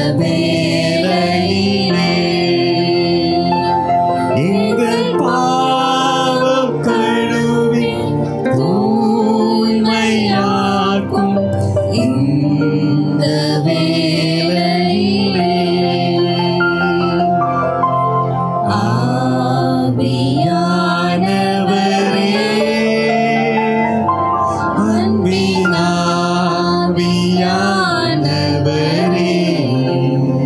வேளையிலே எங்கள் பாவம் கழுவி தூய்மையாக்கும் இந்த வேளையிலே ஆவியானவரே அன்பின் ஆவியானவரே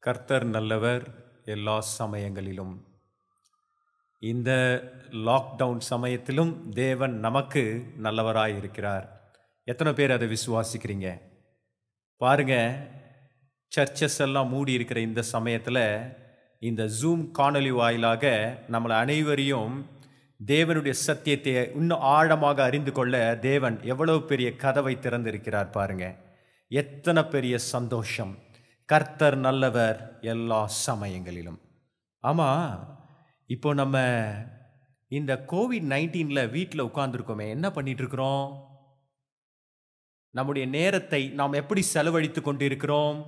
கர்த்தர் நல்லவர் எல்லா சமயங்களிலும் இந்த லாக்டவுன் சமயத்திலும் தேவன் நமக்கு நல்லவராய் இருக்கிறார் எத்தனை பேர் அதை விசுவாசிக்கிறீங்க பாருங்க சர்ச்சஸ் எல்லாம் மூடி இருக்கிற இந்த சமயத்தில் இந்த ஜூம் காணொளி வாயிலாக நம்மளை அனைவரையும் தேவனுடைய சத்தியத்தை இன்னும் ஆழமாக அறிந்து கொள்ள தேவன் எவ்வளவு பெரிய கதவை திறந்திருக்கிறார் பாருங்க எத்தனை பெரிய சந்தோஷம் கர்த்தர் நல்லவர் எல்லா சமயங்களிலும் ஆமாம் இப்போ நம்ம இந்த கோவிட் நைன்டீனில் வீட்டில் உட்கார்ந்துருக்கோமே என்ன பண்ணிட்டு இருக்கிறோம் நம்முடைய நேரத்தை நாம் எப்படி செலவழித்து கொண்டிருக்கிறோம்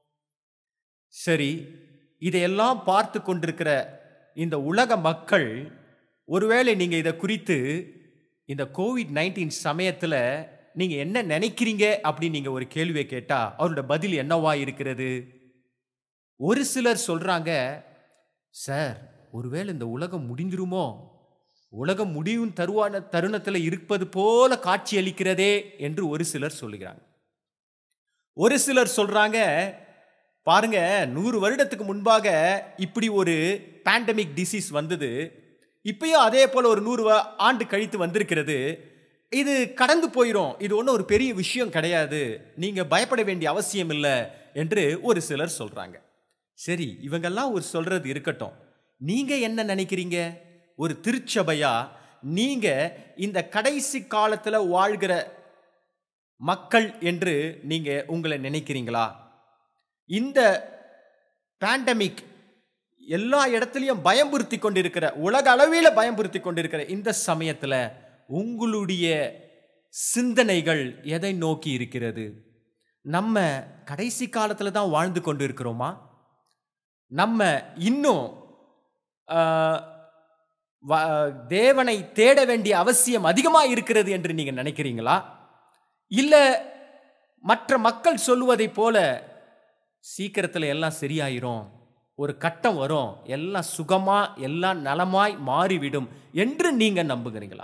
சரி இதையெல்லாம் பார்த்து கொண்டிருக்கிற இந்த உலக மக்கள் ஒருவேளை நீங்கள் இதை குறித்து இந்த கோவிட் நைன்டீன் சமயத்தில் நீங்கள் என்ன நினைக்கிறீங்க அப்படின்னு நீங்கள் ஒரு கேள்வியை கேட்டால் அவரோட பதில் என்னவா இருக்கிறது ஒரு சிலர் சொல்கிறாங்க சார் ஒருவேளை இந்த உலகம் முடிஞ்சிருமோ உலகம் முடியும் தருவான தருணத்தில் இருப்பது போல காட்சி அளிக்கிறதே என்று ஒரு சிலர் சொல்லுகிறாங்க ஒரு சிலர் சொல்றாங்க பாருங்க நூறு வருடத்துக்கு முன்பாக இப்படி ஒரு பேண்டமிக் டிசீஸ் வந்தது இப்பயும் அதே போல ஒரு நூறு வ- ஆண்டு கழித்து வந்திருக்கிறது இது கடந்து போயிடும் இது ஒன்றும் ஒரு பெரிய விஷயம் கிடையாது நீங்க பயப்பட வேண்டிய அவசியம் இல்லை என்று ஒரு சிலர் சொல்றாங்க சரி இவங்கெல்லாம் ஒரு சொல்றது இருக்கட்டும் நீங்க என்ன நினைக்கிறீங்க ஒரு திருச்சபையா நீங்க இந்த கடைசி காலத்துல வாழ்கிற மக்கள் என்று நீங்க உங்களை நினைக்கிறீங்களா இந்த பேண்டமிக் எல்லா இடத்துலையும் பயம்புறுத்தி கொண்டிருக்கிற உலக அளவில் பயம்புறுத்தி கொண்டிருக்கிற இந்த சமயத்துல உங்களுடைய சிந்தனைகள் எதை நோக்கி இருக்கிறது நம்ம கடைசி காலத்துல தான் வாழ்ந்து கொண்டு இருக்கிறோமா நம்ம இன்னும் ஆஹ், வ- தேவனை தேட வேண்டிய அவசியம் அதிகமாக இருக்கிறது என்று நீங்க நினைக்கிறீங்களா இல்ல மற்ற மக்கள் சொல்லுவதைப் போல சீக்கிரத்தில் எல்லாம் சரியாயிரும் ஒரு கட்டம் வரும் எல்லாம் சுகமா எல்லாம் நலமாய் மாறிவிடும் என்று நீங்க நம்புகிறீங்களா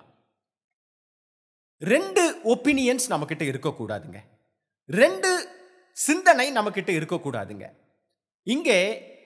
ரெண்டு ஒப்பீனியன்ஸ் நம்மக்கிட்ட இருக்கக்கூடாதுங்க ரெண்டு சிந்தனை நம்மக்கிட்ட இருக்கக்கூடாதுங்க இங்கே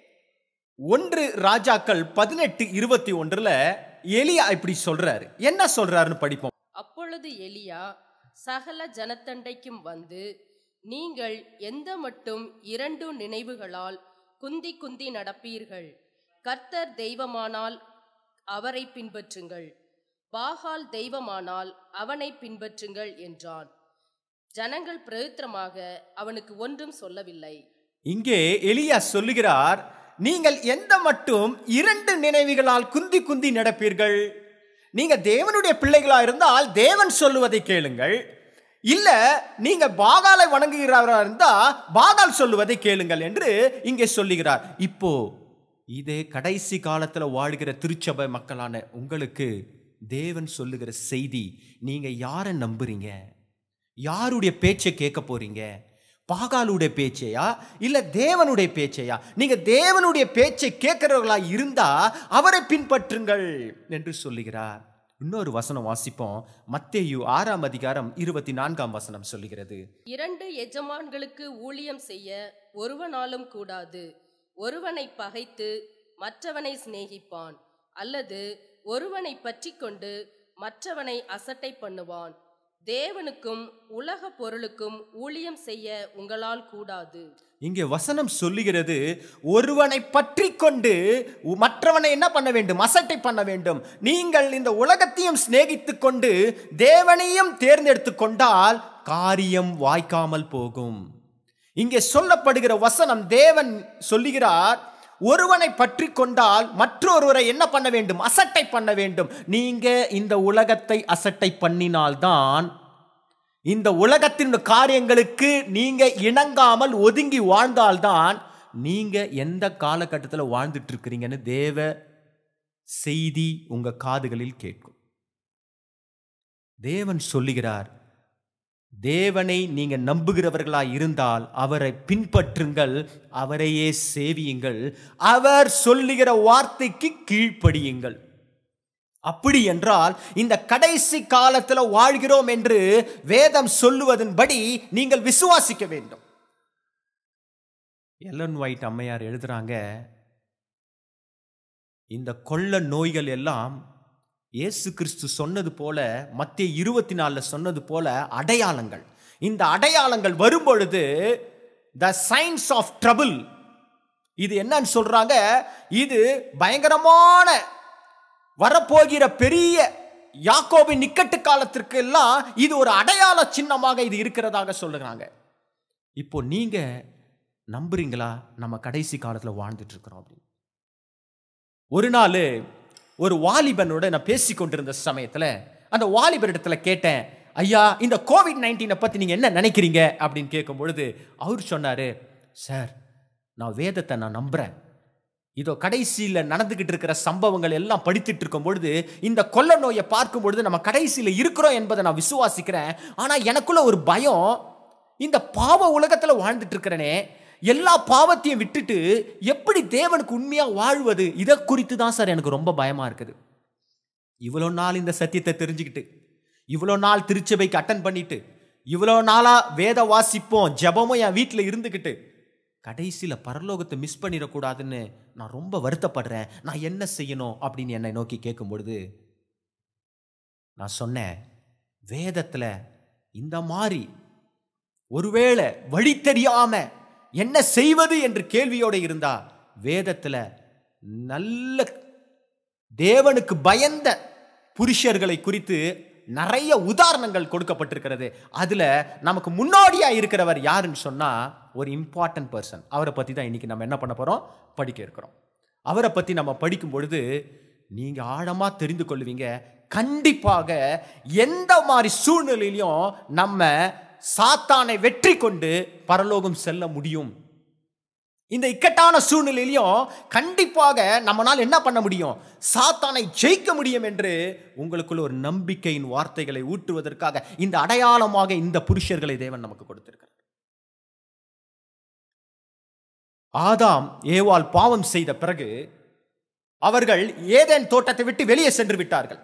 ஒன்று ராஜாக்கள் பதினெட்டு இருபத்தி ஒன்றுல எலியா இப்படி சொல்றாரு என்ன சொல்றாருன்னு படிப்போம் அப்பொழுது எலியா சகல ஜனத்தண்டைக்கும் வந்து நீங்கள் எந்த மட்டும் இரண்டு நினைவுகளால் குந்தி குந்தி நடப்பீர்கள் கர்த்தர் தெய்வமானால் அவரை பின்பற்றுங்கள் பாகால் தெய்வமானால் அவனை பின்பற்றுங்கள் என்றான் ஜனங்கள் பிரயுத்தரமாக அவனுக்கு ஒன்றும் சொல்லவில்லை இங்கே எலியா சொல்லுகிறார் நீங்கள் எந்த மட்டும் இரண்டு நினைவுகளால் குந்தி குந்தி நடப்பீர்கள் நீங்க தேவனுடைய பிள்ளைகளா இருந்தால் தேவன் சொல்லுவதை கேளுங்கள் இல்ல நீங்க பாகாலை வணங்குகிறவரா இருந்தா பாகால் சொல்லுவதை கேளுங்கள் என்று இங்கே சொல்லுகிறார் இப்போ இதே கடைசி காலத்துல வாழ்கிற திருச்சபை மக்களான உங்களுக்கு தேவன் சொல்லுகிற செய்தி நீங்க யாரை நம்புறீங்க யாருடைய பேச்சை கேட்க போறீங்க பாகாலுடைய பேச்சையா இல்ல தேவனுடைய பேச்சையா நீங்க தேவனுடைய பேச்சை கேட்கிறவர்களா இருந்தா அவரை பின்பற்றுங்கள் என்று சொல்லுகிறார் இன்னொரு வசனம் வாசிப்போம் மத்தேயு ஆறாம் அதிகாரம் இருபத்தி நான்காம் வசனம் சொல்லுகிறது இரண்டு எஜமான்களுக்கு ஊழியம் செய்ய ஒருவனாலும் கூடாது ஒருவனை பகைத்து மற்றவனை சிநேகிப்பான் அல்லது ஒருவனை பற்றிக்கொண்டு மற்றவனை அசட்டை பண்ணுவான் தேவனுக்கும் உலக பொருளுக்கும் ஊழியம் செய்ய உங்களால் கூடாது இங்கே வசனம் சொல்லுகிறது ஒருவனை பற்றி கொண்டு மற்றவனை என்ன பண்ண வேண்டும் அசட்டை பண்ண வேண்டும் நீங்கள் இந்த உலகத்தையும் சிநேகித்துக் கொண்டு தேவனையும் தேர்ந்தெடுத்து கொண்டால் காரியம் வாய்க்காமல் போகும் இங்கே சொல்லப்படுகிற வசனம் தேவன் சொல்லுகிறார் ஒருவனை பற்றி கொண்டால் மற்றொருவரை என்ன பண்ண வேண்டும் அசட்டை பண்ண வேண்டும் நீங்க இந்த உலகத்தை அசட்டை பண்ணினால்தான் இந்த உலகத்தின் காரியங்களுக்கு நீங்க இணங்காமல் ஒதுங்கி வாழ்ந்தால்தான் நீங்க எந்த காலகட்டத்தில் வாழ்ந்துட்டு இருக்கிறீங்கன்னு தேவ செய்தி உங்க காதுகளில் கேட்கும் தேவன் சொல்லுகிறார் தேவனை நீங்க நம்புகிறவர்களாய் இருந்தால் அவரை பின்பற்றுங்கள் அவரையே சேவியுங்கள் அவர் சொல்லுகிற வார்த்தைக்கு கீழ்ப்படியுங்கள் அப்படி என்றால் இந்த கடைசி காலத்தில் வாழ்கிறோம் என்று வேதம் சொல்லுவதன்படி நீங்கள் விசுவாசிக்க வேண்டும் எல்லன் ஒயிட் அம்மையார் எழுதுறாங்க இந்த கொள்ள நோய்கள் எல்லாம் இயேசு கிறிஸ்து சொன்னது போல மத்திய இருபத்தி நாலில் சொன்னது போல அடையாளங்கள் இந்த அடையாளங்கள் வரும்பொழுது த சைன்ஸ் ஆஃப் ட்ரபிள் இது என்னன்னு சொல்றாங்க இது பயங்கரமான வரப்போகிற பெரிய யாக்கோபின் நிக்கட்டு காலத்திற்கு எல்லாம் இது ஒரு அடையாள சின்னமாக இது இருக்கிறதாக சொல்லுறாங்க இப்போ நீங்க நம்புறீங்களா நம்ம கடைசி காலத்துல வாழ்ந்துட்டு இருக்கிறோம் அப்படின்னு ஒரு நாள் ஒரு வாலிபனோட நான் பேசி கொண்டிருந்த சமயத்துல அந்த வாலிபரிடத்துல கேட்டேன் ஐயா இந்த கோவிட் நைன்டீனை பத்தி நீங்க என்ன நினைக்கிறீங்க அப்படின்னு கேட்கும் பொழுது அவர் சொன்னாரு சார் நான் வேதத்தை நான் நம்புறேன் இதோ கடைசியில் நடந்துகிட்டு இருக்கிற சம்பவங்கள் எல்லாம் படித்துட்டு இருக்கும் பொழுது இந்த கொள்ள நோயை பார்க்கும் பொழுது நம்ம கடைசியில் இருக்கிறோம் என்பதை நான் விசுவாசிக்கிறேன் ஆனால் எனக்குள்ள ஒரு பயம் இந்த பாவ உலகத்தில் வாழ்ந்துட்டு இருக்கிறனே எல்லா பாவத்தையும் விட்டுட்டு எப்படி தேவனுக்கு உண்மையாக வாழ்வது இதை குறித்து தான் சார் எனக்கு ரொம்ப பயமாக இருக்குது இவ்வளோ நாள் இந்த சத்தியத்தை தெரிஞ்சுக்கிட்டு இவ்வளோ நாள் திருச்சபைக்கு அட்டன் பண்ணிட்டு இவ்வளோ நாளாக வேத வாசிப்போம் ஜெபமும் என் வீட்டில் இருந்துக்கிட்டு கடைசியில் பரலோகத்தை மிஸ் பண்ணிடக்கூடாதுன்னு நான் ரொம்ப வருத்தப்படுறேன் நான் என்ன செய்யணும் அப்படின்னு என்னை நோக்கி கேட்கும் பொழுது நான் சொன்னேன் வேதத்தில் இந்த மாதிரி ஒருவேளை வழி தெரியாம என்ன செய்வது என்று கேள்வியோடு இருந்தா வேதத்தில் நல்ல தேவனுக்கு பயந்த புருஷர்களை குறித்து நிறைய உதாரணங்கள் கொடுக்கப்பட்டிருக்கிறது அதுல நமக்கு முன்னோடியா இருக்கிறவர் யாருன்னு சொன்னா ஒரு இம்பார்ட்டன்ட் பர்சன் அவரை பத்தி தான் இன்னைக்கு நம்ம என்ன பண்ண போறோம் படிக்க இருக்கிறோம் அவரை பத்தி நம்ம படிக்கும் பொழுது நீங்க ஆழமா தெரிந்து கொள்வீங்க கண்டிப்பாக எந்த மாதிரி சூழ்நிலையிலையும் நம்ம சாத்தானை வெற்றி கொண்டு பரலோகம் செல்ல முடியும் இந்த இக்கட்டான சூழ்நிலையிலையும் கண்டிப்பாக நம்மளால் என்ன பண்ண முடியும் சாத்தானை ஜெயிக்க முடியும் என்று உங்களுக்குள்ள ஒரு நம்பிக்கையின் வார்த்தைகளை ஊற்றுவதற்காக இந்த அடையாளமாக இந்த புருஷர்களை தேவன் நமக்கு கொடுத்திருக்கிறார் ஆதாம் ஏவாள் பாவம் செய்த பிறகு அவர்கள் ஏதேன் தோட்டத்தை விட்டு வெளியே சென்று விட்டார்கள்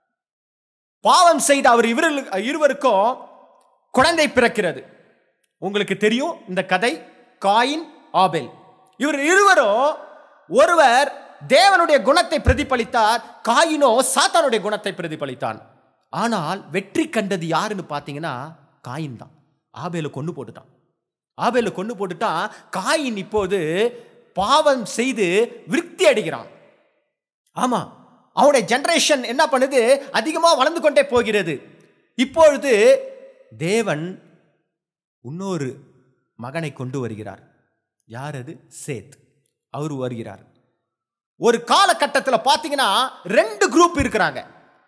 பாவம் செய்த அவர் இவர்களுக்கு இருவருக்கும் குழந்தை பிறக்கிறது உங்களுக்கு தெரியும் இந்த கதை காயின் ஆபேல் இவர் இருவரும் ஒருவர் தேவனுடைய குணத்தை பிரதிபலித்தார் காயினோ சாத்தானுடைய குணத்தை பிரதிபலித்தான் ஆனால் வெற்றி கண்டது யாருன்னு பார்த்தீங்கன்னா காயின் தான் ஆபேலை கொண்டு போட்டுட்டான் ஆபேலை கொண்டு போட்டுட்டான் காயின் இப்போது பாவம் செய்து விருத்தி அடைகிறான் ஆமா அவனுடைய ஜெனரேஷன் என்ன பண்ணுது அதிகமாக வளர்ந்து கொண்டே போகிறது இப்பொழுது தேவன் இன்னொரு மகனை கொண்டு வருகிறார் யார் அது சேத் அவர் வருகிறார் ஒரு காலகட்டத்தில் பார்த்தீங்கன்னா ரெண்டு குரூப் இருக்கிறாங்க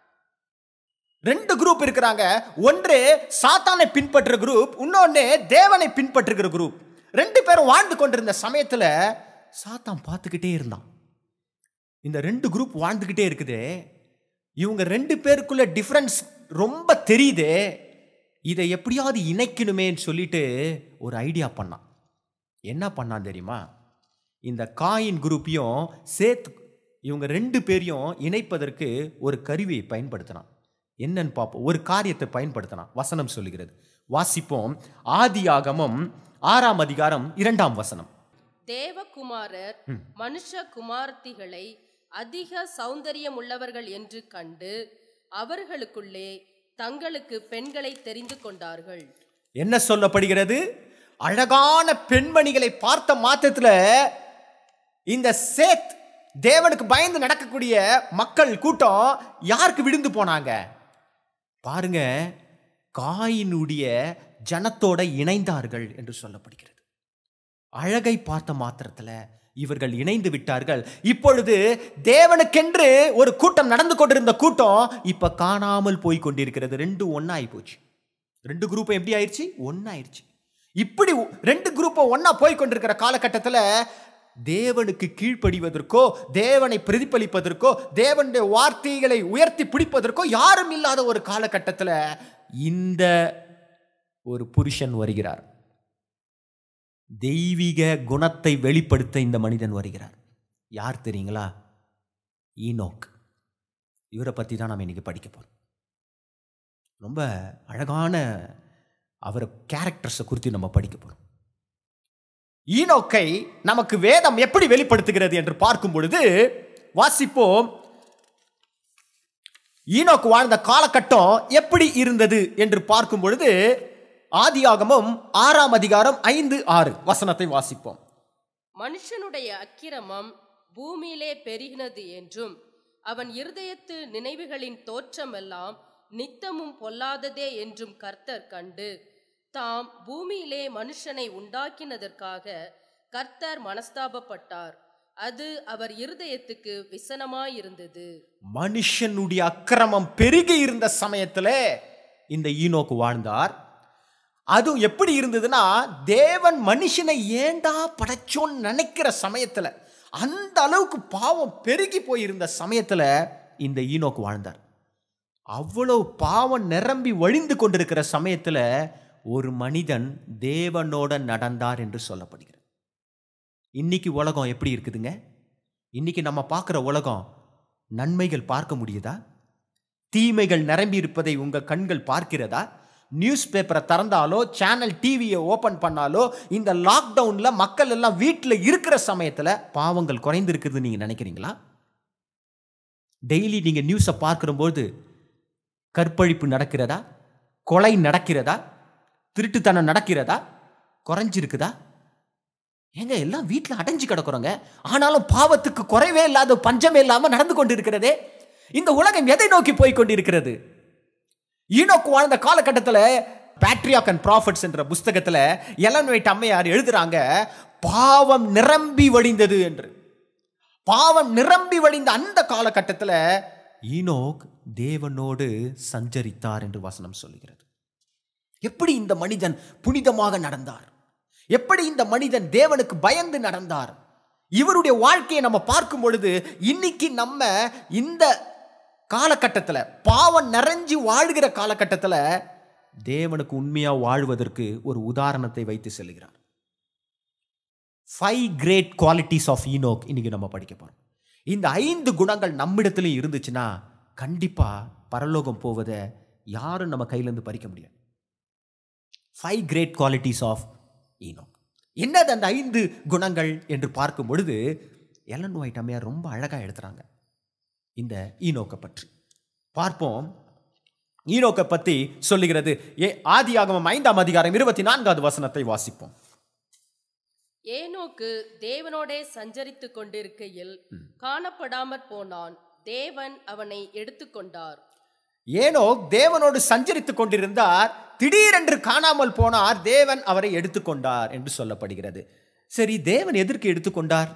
ரெண்டு குரூப் இருக்கிறாங்க ஒன்று சாத்தானை பின்பற்றுற குரூப் இன்னொன்று தேவனை பின்பற்றுகிற குரூப் ரெண்டு பேரும் வாழ்ந்து கொண்டிருந்த சமயத்தில் சாத்தான் பார்த்துக்கிட்டே இருந்தான் இந்த ரெண்டு குரூப் வாழ்ந்துக்கிட்டே இருக்குதே இவங்க ரெண்டு பேருக்குள்ள டிஃப்ரென்ஸ் ரொம்ப தெரியுதே இதை எப்படியாவது இணைக்கணுமேன்னு சொல்லிட்டு ஒரு ஐடியா பண்ணான் என்ன பண்ணான் தெரியுமா இந்த காயின் குரூப்பையும் சேர்த்து இவங்க ரெண்டு பேரையும் இணைப்பதற்கு ஒரு கருவியை பயன்படுத்தினான் என்னன்னு பார்ப்போம் ஒரு காரியத்தை பயன்படுத்தினான் வசனம் சொல்லுகிறது வாசிப்போம் ஆதியாகமம் ஆறாம் அதிகாரம் இரண்டாம் வசனம் தேவகுமாரர் மனுஷ குமார்த்திகளை அதிக சௌந்தரியம் உள்ளவர்கள் என்று கண்டு அவர்களுக்குள்ளே தங்களுக்கு பெண்களை தெரிந்து கொண்டார்கள் என்ன சொல்லப்படுகிறது அழகான பெண்மணிகளை பார்த்த மாத்திரத்துல இந்த சேத் தேவனுக்கு பயந்து நடக்கக்கூடிய மக்கள் கூட்டம் யாருக்கு விழுந்து போனாங்க பாருங்க காயினுடைய ஜனத்தோட இணைந்தார்கள் என்று சொல்லப்படுகிறது அழகை பார்த்த மாத்திரத்துல இவர்கள் இணைந்து விட்டார்கள் இப்பொழுது தேவனுக்கென்று ஒரு கூட்டம் நடந்து கொண்டிருந்த கூட்டம் இப்ப காணாமல் போய் கொண்டிருக்கிறது ரெண்டு ஒன்னாயி போச்சு ரெண்டு குரூப்பும் எப்படி ஆயிடுச்சு ஒன்னாயிருச்சு இப்படி ரெண்டு குரூப்பும் ஒன்னா போய் கொண்டிருக்கிற காலகட்டத்தில் தேவனுக்கு கீழ்ப்படிவதற்கோ தேவனை பிரதிபலிப்பதற்கோ தேவனுடைய வார்த்தைகளை உயர்த்தி பிடிப்பதற்கோ யாரும் இல்லாத ஒரு காலகட்டத்தில் இந்த ஒரு புருஷன் வருகிறார் தெய்வீக குணத்தை வெளிப்படுத்த இந்த மனிதன் வருகிறார் யார் தெரியுங்களா ஈனோக் இவரை பற்றி தான் நாம் இன்னைக்கு படிக்க போகிறோம் ரொம்ப அழகான அவரை கேரக்டர்ஸை குறித்து நம்ம படிக்க போகிறோம் ஈனோக்கை நமக்கு வேதம் எப்படி வெளிப்படுத்துகிறது என்று பார்க்கும் பொழுது வாசிப்போம் ஈனோக்கு வாழ்ந்த காலகட்டம் எப்படி இருந்தது என்று பார்க்கும் பொழுது ஆதியாகமம் ஆறாம் அதிகாரம் ஐந்து ஆறு வசனத்தை வாசிப்போம் மனுஷனுடைய அக்கிரமம் பூமியிலே பெருகினது என்றும் அவன் இருதயத்து நினைவுகளின் தோற்றமெல்லாம் நித்தமும் பொல்லாததே என்றும் கர்த்தர் கண்டு தாம் பூமியிலே மனுஷனை உண்டாக்கினதற்காக கர்த்தர் மனஸ்தாபப்பட்டார் அது அவர் இருதயத்துக்கு விசனமாயிருந்தது மனுஷனுடைய அக்கிரமம் பெருகி இருந்த சமயத்துல இந்த ஈனோக்கு வாழ்ந்தார் அதுவும் எப்படி இருந்ததுன்னா தேவன் மனுஷனை ஏண்டா படைச்சோன்னு நினைக்கிற சமயத்துல அந்த அளவுக்கு பாவம் பெருகி போயிருந்த சமயத்துல இந்த ஈனோக்கு வாழ்ந்தார் அவ்வளவு பாவம் நிரம்பி வழிந்து கொண்டிருக்கிற சமயத்துல ஒரு மனிதன் தேவனோட நடந்தார் என்று சொல்லப்படுகிறது இன்னைக்கு உலகம் எப்படி இருக்குதுங்க இன்னைக்கு நம்ம பார்க்குற உலகம் நன்மைகள் பார்க்க முடியுதா தீமைகள் நிரம்பி இருப்பதை உங்க கண்கள் பார்க்கிறதா நியூஸ் பேப்பரை திறந்தாலோ சேனல் டிவியை ஓபன் பண்ணாலோ இந்த லாக்டவுன்ல மக்கள் எல்லாம் வீட்டில் இருக்கிற சமயத்துல பாவங்கள் குறைந்திருக்குதுன்னு நீங்க நினைக்கிறீங்களா டெய்லி நீங்க நியூஸை பார்க்கும்போது கற்பழிப்பு நடக்கிறதா கொலை நடக்கிறதா திருட்டுத்தனம் நடக்கிறதா குறைஞ்சிருக்குதா ஏங்க எல்லாம் வீட்டில் அடைஞ்சு கிடக்குறோங்க ஆனாலும் பாவத்துக்கு குறைவே இல்லாத பஞ்சமே இல்லாமல் நடந்து கொண்டு இருக்கிறதே இந்த உலகம் எதை நோக்கி போய் கொண்டிருக்கிறது ஈனோக்கு வாழ்ந்த காலகட்டத்தில் பேட்ரியாக் அண்ட் ப்ராஃபிட்ஸ் என்ற புஸ்தகத்தில் எலன் வைட் அம்மையார் எழுதுறாங்க பாவம் நிரம்பி வழிந்தது என்று பாவம் நிரம்பி வழிந்த அந்த காலகட்டத்தில் ஈனோக் தேவனோடு சஞ்சரித்தார் என்று வசனம் சொல்லுகிறது எப்படி இந்த மனிதன் புனிதமாக நடந்தார் எப்படி இந்த மனிதன் தேவனுக்கு பயந்து நடந்தார் இவருடைய வாழ்க்கையை நம்ம பார்க்கும் பொழுது இன்னைக்கு நம்ம இந்த காலகட்டத்தில் பாவம் நிறைஞ்சு வாழ்கிற காலகட்டத்தில் தேவனுக்கு உண்மையா வாழ்வதற்கு ஒரு உதாரணத்தை வைத்து செல்கிறார் five great qualities of Enoch இன்னைக்கு நம்ம படிக்க போறோம் இந்த ஐந்து குணங்கள் நம்மிடத்துலையும் இருந்துச்சுன்னா கண்டிப்பா பரலோகம் போவதை யாரும் நம்ம கையிலேருந்து பறிக்க முடியாது five great qualities of Enoch என்னது அந்த ஐந்து குணங்கள் என்று பார்க்கும் பொழுது எலன் ஒயிட் அம்மையார் ரொம்ப அழகாக எழுதுறாங்க இந்த ஈனோக்கை பற்றி பார்ப்போம் ஈனோக்கை பற்றி சொல்லுகிறது ஏ ஆதியாகமம் ஐந்தாம் அதிகாரம் இருபத்தி நான்காவது வசனத்தை வாசிப்போம் ஏனோக்கு தேவனோடே சஞ்சரித்து கொண்டிருக்கையில் காணப்படாமற் போனான் தேவன் அவனை எடுத்துக்கொண்டார் ஏனோ தேவனோடு சஞ்சரித்துக் கொண்டிருந்தார் திடீரென்று காணாமல் போனார் தேவன் அவரை எடுத்துக்கொண்டார் என்று சொல்லப்படுகிறது சரி தேவன் எதற்கு எடுத்துக்கொண்டார்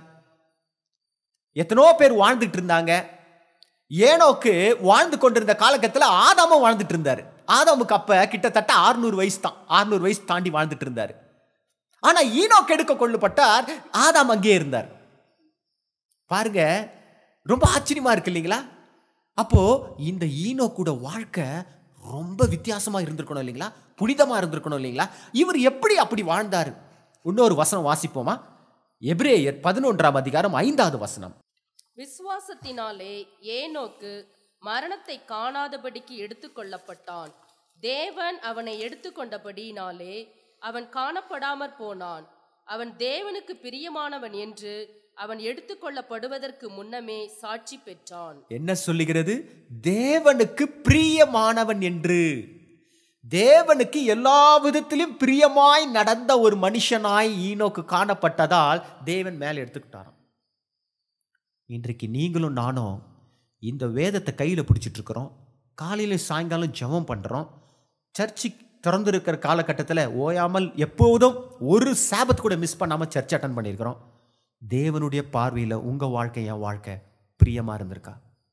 எத்தனோ பேர் வாழ்ந்துட்டு இருந்தாங்க ஏனோக்கு வாழ்ந்து கொண்டிருந்த காலகட்டத்தில் ஆதாமும் வாழ்ந்துட்டு இருந்தார் ஆதாமுக்கு அப்ப கிட்டத்தட்ட ஆறுநூறு வயசு தான் ஆறுநூறு வயசு தாண்டி வாழ்ந்துட்டு இருந்தார் ஆனா ஈனோக்கு எடுக்க கொள்ளப்பட்டார் ஆதாம் அங்கேயே இருந்தார் பாருங்க ரொம்ப ஆச்சரியமா இருக்கு இல்லைங்களா அப்போ இந்த ஈனோ கூட வாழ்க்கை ரொம்ப வித்தியாசமா இருந்திருக்கணும் இல்லைங்களா புனிதமா இருந்திருக்கணும் இல்லைங்களா இவர் எப்படி அப்படி வாழ்ந்தார் இன்னொரு வசனம் வாசிப்போமா எபிரேயர் பதினொன்றாம் அதிகாரம் ஐந்தாவது வசனம் விசுவாசத்தினாலே ஏனோக்கு மரணத்தை காணாதபடிக்கு எடுத்துக்கொள்ளப்பட்டான் தேவன் அவனை எடுத்துக்கொண்டபடியினாலே அவன் காணப்படாமற் போனான் அவன் தேவனுக்கு பிரியமானவன் என்று அவன் எடுத்துக்கொள்ளப்படுவதற்கு முன்னமே சாட்சி பெற்றான் என்ன சொல்லுகிறது தேவனுக்கு பிரியமானவன் என்று தேவனுக்கு எல்லா விதத்திலும் பிரியமாய் நடந்த ஒரு மனுஷனாய் ஈனோக்கு காணப்பட்டதால் தேவன் மேலே எடுத்துக்கிட்டாராம் இன்றைக்கு நீங்களும் நானும் இந்த வேதத்தை கையில் பிடிச்சிட்டு இருக்கிறோம் காலையில் சாயங்காலம் ஜெபம் பண்ணுறோம் சர்ச்சு திறந்திருக்கிற காலகட்டத்தில் ஓயாமல் எப்போதும் ஒரு சாபத் கூட மிஸ் பண்ணாமல் சர்ச் அட்டன் பண்ணியிருக்கிறோம் தேவனுடைய பார்வையில் உங்கள் வாழ்க்கை என் வாழ்க்கை பிரியமாக இருந்திருக்கா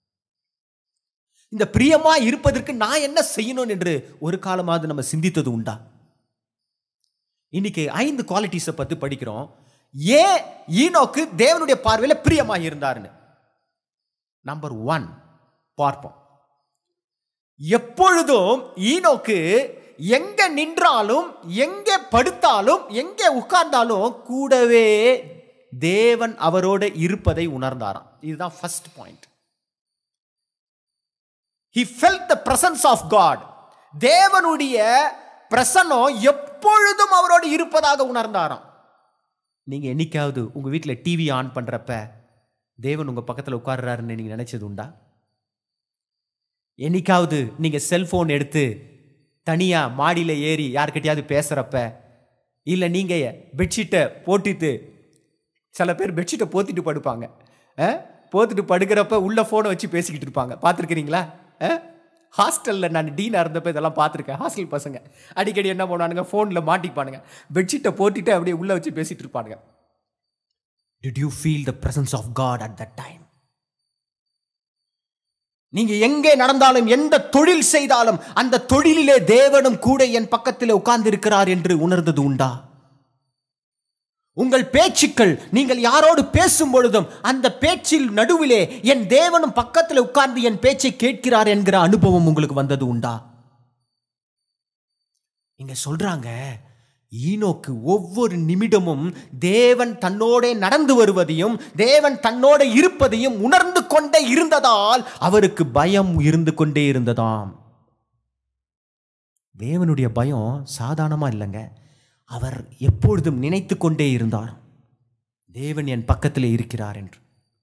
இந்த பிரியமா இருப்பதற்கு நான் என்ன செய்யணும் என்று ஒரு காலமாவது நம்ம சிந்தித்தது உண்டா இன்னைக்கு ஐந்து குவாலிட்டிஸை பற்றி படிக்கிறோம் ஏன் ஈனோக்கு தேவனுடைய பார்வையில் பிரியமா இருந்தாருன்னு நம்பர் ஒன் பார்ப்போம் எப்பொழுதும் ஈனோக்கு எங்க நின்றாலும் எங்கே படுத்தாலும் எங்கே உட்கார்ந்தாலும் கூடவே தேவன் அவரோட இருப்பதை உணர்ந்தாராம் இதுதான் first point he felt the presence of god தேவனுடைய பிரசன்னம் எப்பொழுதும் அவரோடு இருப்பதாக உணர்ந்தாராம் நீங்க என்னைக்காவது உங்க வீட்டில் டிவி ஆன் பண்றப்ப தேவன் உங்க பக்கத்தில் உட்கார்றாருன்னு நீங்க நினைச்சது உண்டா என்னைக்காவது நீங்க செல்போன் எடுத்து தனியா மாடியில் ஏறி யார்கிட்டயாவது பேசுறப்ப இல்லை நீங்க பெட்ஷீட்டை போட்டுட்டு சில பேர் பெட்ஷீட்டை போத்திட்டு படுப்பாங்க அஹ்? போத்திட்டு படுக்கிறப்ப உள்ள ஃபோனை வச்சு பேசிக்கிட்டு இருப்பாங்க பார்த்துருக்கிறீங்களா ஹாஸ்டலில் நான் டீனாக இருந்தப்ப இதெல்லாம் பார்த்துருக்கேன் ஹாஸ்டல் பசங்க அடிக்கடி என்ன பண்ணுவானுங்க ஃபோனில் மாட்டிப்பானுங்க பெட்ஷீட்டை போட்டுட்டு அப்படியே உள்ளே வச்சு பேசிட்டு இருப்பானுங்க did you feel the presence of God at that time நீங்க எங்கே நடந்தாலும் எந்த தொழில் செய்தாலும் அந்த தொழிலிலே தேவனும் கூட என் பக்கத்தில் உட்கார்ந்து இருக்கிறார் என்று உணர்ந்தது உண்டா உங்கள் பேச்சுக்கள் நீங்கள் யாரோடு பேசும் பொழுதும் அந்த பேச்சில் நடுவிலே என் தேவனும் பக்கத்தில் உட்கார்ந்து என் பேச்சை கேட்கிறார் என்கிற அனுபவம் உங்களுக்கு வந்தது உண்டா இங்க சொல்றாங்க ஈனோக்கு ஒவ்வொரு நிமிடமும் தேவன் தன்னோடே நடந்து வருவதையும் தேவன் தன்னோட இருப்பதையும் உணர்ந்து கொண்டே இருந்ததால் அவருக்கு பயம் இருந்து கொண்டே இருந்ததாம் தேவனுடைய பயம் சாதாரணமா இல்லைங்க அவர் எப்பொழுதும் நினைத்து கொண்டே இருந்தார் தேவன் என் பக்கத்திலே இருக்கிறார் என்று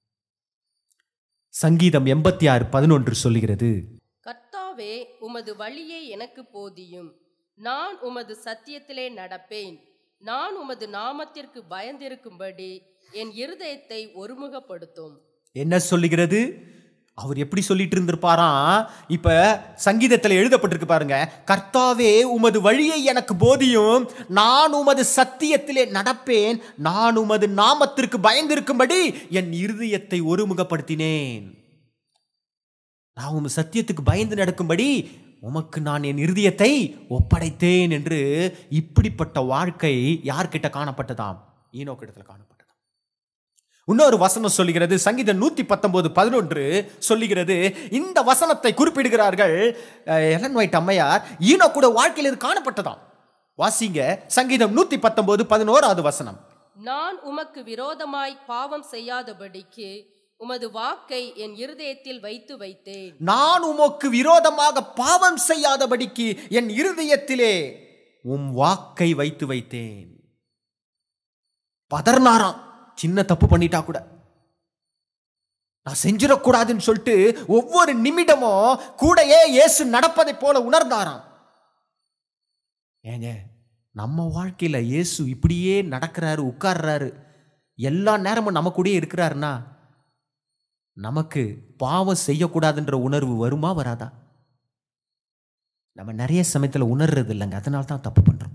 சங்கீதம் எண்பத்தி ஆறு பதினொன்று சொல்லுகிறது கர்த்தாவே உமது வழியே எனக்கு போதியும் நான் உமது சத்தியத்திலே நடப்பேன் நான் உமது நாமத்திற்கு பயந்திருக்கும்படி என் இருதயத்தை ஒருமுகப்படுத்தும் என்ன சொல்லுகிறது அவர் எப்படி சொல்லிட்டு இருந்திருப்பாராம் இப்ப சங்கீதத்தில் எழுதப்பட்டிருக்கு பாருங்க கர்த்தாவே உமது வழியை எனக்கு போதியும் நான் உமது சத்தியத்திலே நடப்பேன் நான் உமது நாமத்திற்கு பயந்திருக்கும்படி என் இருதயத்தை ஒருமுகப்படுத்தினேன் நான் உமது சத்தியத்துக்கு பயந்து நடக்கும்படி உமக்கு நான் என் இருதயத்தை ஒப்படைத்தேன் என்று இப்படிப்பட்ட வாழ்க்கை யார்கிட்ட காணப்பட்டதாம் ஈனோக்கிடத்தில் காணப்பட்டதாம் இன்னொரு வசனம் சொல்லுகிறது சங்கீதம் நூத்தி பத்தொன்பது பதினொன்று சொல்லுகிறது இந்த வசனத்தை குறிப்பிடுகிறார்கள் அஹ், எலன் ஒயிட் அம்மையார் ஈனோ கூட வாழ்க்கையில் இது காணப்பட்டதாம் வாசிங்க சங்கீதம் நூத்தி பத்தொன்பது பதினோராவது வசனம் நான் உமக்கு விரோதமாய் பாவம் செய்யாதபடிக்கு உமது வாக்கை என் இருதயத்தில் வைத்து வைத்தேன் நான் உமக்கு விரோதமாக பாவம் செய்யாதபடிக்கு என் இருதயத்திலே உம் வாக்கை வைத்து வைத்தேன் பதர்னாராம் சின்ன தப்பு பண்ணிட்டா கூட நான் செஞ்சிடக்கூடாதுன்னு சொல்லிட்டு ஒவ்வொரு நிமிடமும் கூடயே இயேசு நடப்பதை போல உணர்ந்தாராம் ஏங்க நம்ம வாழ்க்கையில இயேசு இப்படியே நடக்கிறாரு உட்கார்றாரு எல்லா நேரமும் நம்ம கூடயே இருக்கிறாருன்னா நமக்கு பாவம் செய்யக்கூடாதுன்ற உணர்வு வருமா வராதா நம்ம நிறைய சமயத்தில் உணர்றது இல்லைங்க அதனால தான் தப்பு பண்றோம்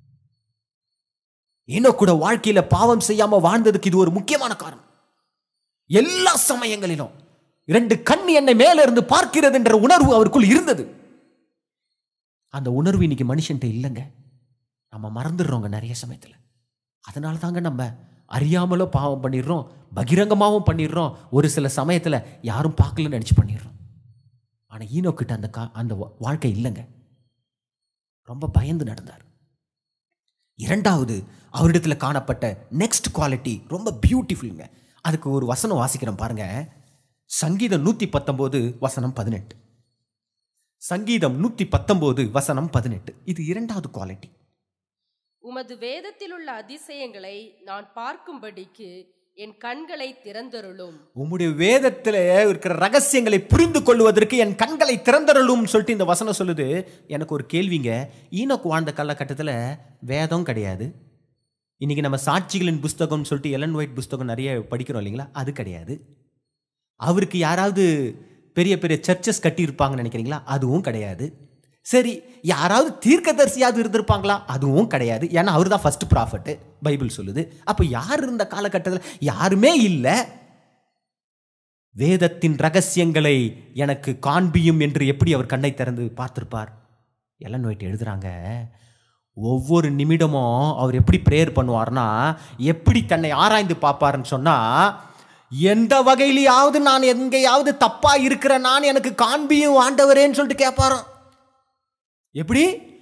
இன்னும் கூட வாழ்க்கையில பாவம் செய்யாம வாழ்ந்ததுக்கு இது ஒரு முக்கியமான காரணம் எல்லா சமயங்களிலும் இரண்டு கண் என்னை மேல இருந்து பார்க்கிறது என்ற உணர்வு அவருக்குள் இருந்தது அந்த உணர்வு இன்னைக்கு மனுஷன்ட்ட இல்லைங்க நம்ம மறந்துடுறோங்க நிறைய சமயத்தில் அதனால தாங்க நம்ம அறியாமலோ பாவம் பண்ணிடுறோம் பகிரங்கமாகவும் பண்ணிடுறோம் ஒரு சில சமயத்தில் யாரும் பார்க்கலன்னு நினச்சி பண்ணிடுறோம் ஆனால் ஈனோக்கிட்ட அந்த கா அந்த வா- வாழ்க்கை இல்லைங்க ரொம்ப பயந்து நடந்தார் இரண்டாவது அவரிடத்துல காணப்பட்ட நெக்ஸ்ட் குவாலிட்டி ரொம்ப பியூட்டிஃபுல்லுங்க அதுக்கு ஒரு வசனம் வாசிக்கிறேன் பாருங்க சங்கீதம் நூற்றி பத்தொம்போது வசனம் பதினெட்டு சங்கீதம் நூற்றி பத்தொம்போது வசனம் பதினெட்டு இது இரண்டாவது குவாலிட்டி உமது வேதத்தில் உள்ள அதிசயங்களை நான் பார்க்கும்படிக்கு என் கண்களை திறந்தருளும் உம்முடைய வேதத்தில் இருக்கிற ரகசியங்களை புரிந்து கொள்வதற்கு என் கண்களை திறந்தருளும் சொல்லிட்டு இந்த வசனம் சொல்லுது எனக்கு ஒரு கேள்விங்க ஈனோக்கு வாழ்ந்த காலகட்டத்தில் வேதம் கிடையாது இன்னைக்கு நம்ம சாட்சிகளின் புஸ்தகம்னு சொல்லிட்டு எலன் ஒயிட் புஸ்தகம் நிறைய படிக்கிறோம் இல்லைங்களா அது கிடையாது அவருக்கு யாராவது பெரிய பெரிய சர்ச்சஸ் கட்டியிருப்பாங்கன்னு நினைக்கிறீங்களா அதுவும் கிடையாது சரி யாராவது தீர்க்கதரிசியாவது இருந்திருப்பாங்களா அதுவும் கிடையாது ஏன்னா அவர் தான் ஃபர்ஸ்ட் ப்ராஃபட்டு பைபிள் சொல்லுது அப்போ யார் இருந்த காலகட்டத்தில் யாருமே இல்லை வேதத்தின் ரகசியங்களை எனக்கு காண்பியும் என்று எப்படி அவர் கண்ணை திறந்து பார்த்திருப்பார் எலன் ஒயிட் எழுதுறாங்க ஒவ்வொரு நிமிடமும் அவர் எப்படி ப்ரேயர் பண்ணுவார்னா எப்படி தன்னை ஆராய்ந்து பார்ப்பாருன்னு சொன்னா எந்த வகையிலையாவது நான் எங்கேயாவது தப்பா இருக்கிற நான் எனக்கு காண்பியும் ஆண்டவரேன்னு சொல்லிட்டு கேட்பாராம் எப்படி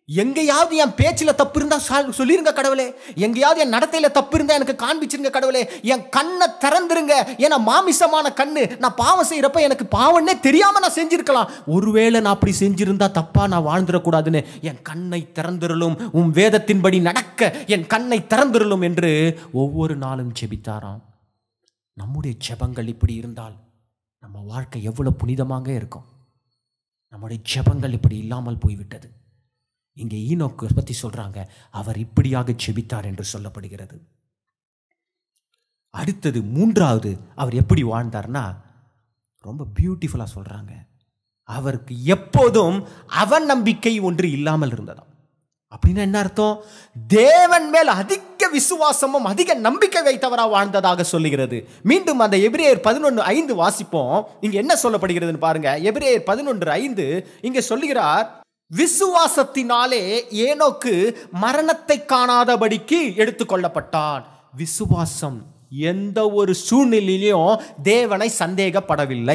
எங்கேயாவது என் பேச்சில் தப்பு இருந்தா சா- சொல்லிருங்க கடவுளே எங்கேயாவது என் நடத்தையில தப்பு இருந்தா எனக்கு காண்பிச்சிருங்க கடவுளே என் கண்ணை திறந்துருங்க ஏன்னா மாமிசமான கண்ணு நான் பாவம் செய்யறப்ப எனக்கு பாவம்னே தெரியாம நான் செஞ்சிருக்கலாம் ஒருவேளை நான் அப்படி செஞ்சிருந்தா தப்பா நான் வாழ்ந்துடக்கூடாதுன்னு என் கண்ணை திறந்திருளும் உன் வேதத்தின்படி நடக்க என் கண்ணை திறந்திருளும் என்று ஒவ்வொரு நாளும் ஜெபித்தாராம் நம்முடைய ஜெபங்கள் இப்படி இருந்தால் நம்ம வாழ்க்கை எவ்வளவு புனிதமாக இருக்கும் நம்முடைய ஜெபங்கள் இப்படி இல்லாமல் போய்விட்டது இங்கே ஈனோக்கு பற்றி சொல்றாங்க அவர் இப்படியாக ஜெபித்தார் என்று சொல்லப்படுகிறது அடுத்தது மூன்றாவது அவர் எப்படி வாழ்ந்தார்னா ரொம்ப பியூட்டிஃபுல்லாக சொல்றாங்க அவருக்கு எப்போதும் அவன் நம்பிக்கை ஒன்று இல்லாமல் இருந்ததாம் அப்படின்னா என்ன அர்த்தம் தேவன் மேல் அதிக விசுவாசமும் அதிக நம்பிக்கை வைத்தவரா வாழ்ந்ததாக சொல்லுகிறது மீண்டும் அந்த எபிரேயர் பதினொன்று ஐந்து வாசிப்போம் இங்க என்ன சொல்லப்படுகிறதுன்னு பாருங்க எபிரேயர் பதினொன்று ஐந்து இங்க சொல்லுகிறார் விசுவாசத்தினாலே ஏனோக்கு மரணத்தை காணாதபடிக்கு எடுத்துக்கொள்ளப்பட்டான் விசுவாசம் எந்த ஒரு சூழ்நிலையிலும் தேவனை சந்தேகப்படவில்லை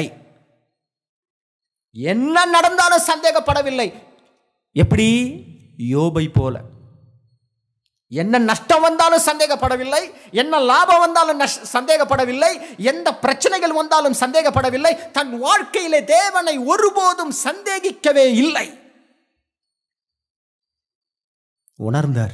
என்ன நடந்தாலும் சந்தேகப்படவில்லை எப்படி யோபை போல என்ன நஷ்டம் வந்தாலும் சந்தேகப்படவில்லை என்ன லாபம் வந்தாலும் நஷ்- சந்தேகப்படவில்லை எந்த பிரச்சனைகள் வந்தாலும் சந்தேகப்படவில்லை தன் வாழ்க்கையிலே தேவனை ஒருபோதும் சந்தேகிக்கவே இல்லை உணர்ந்தார்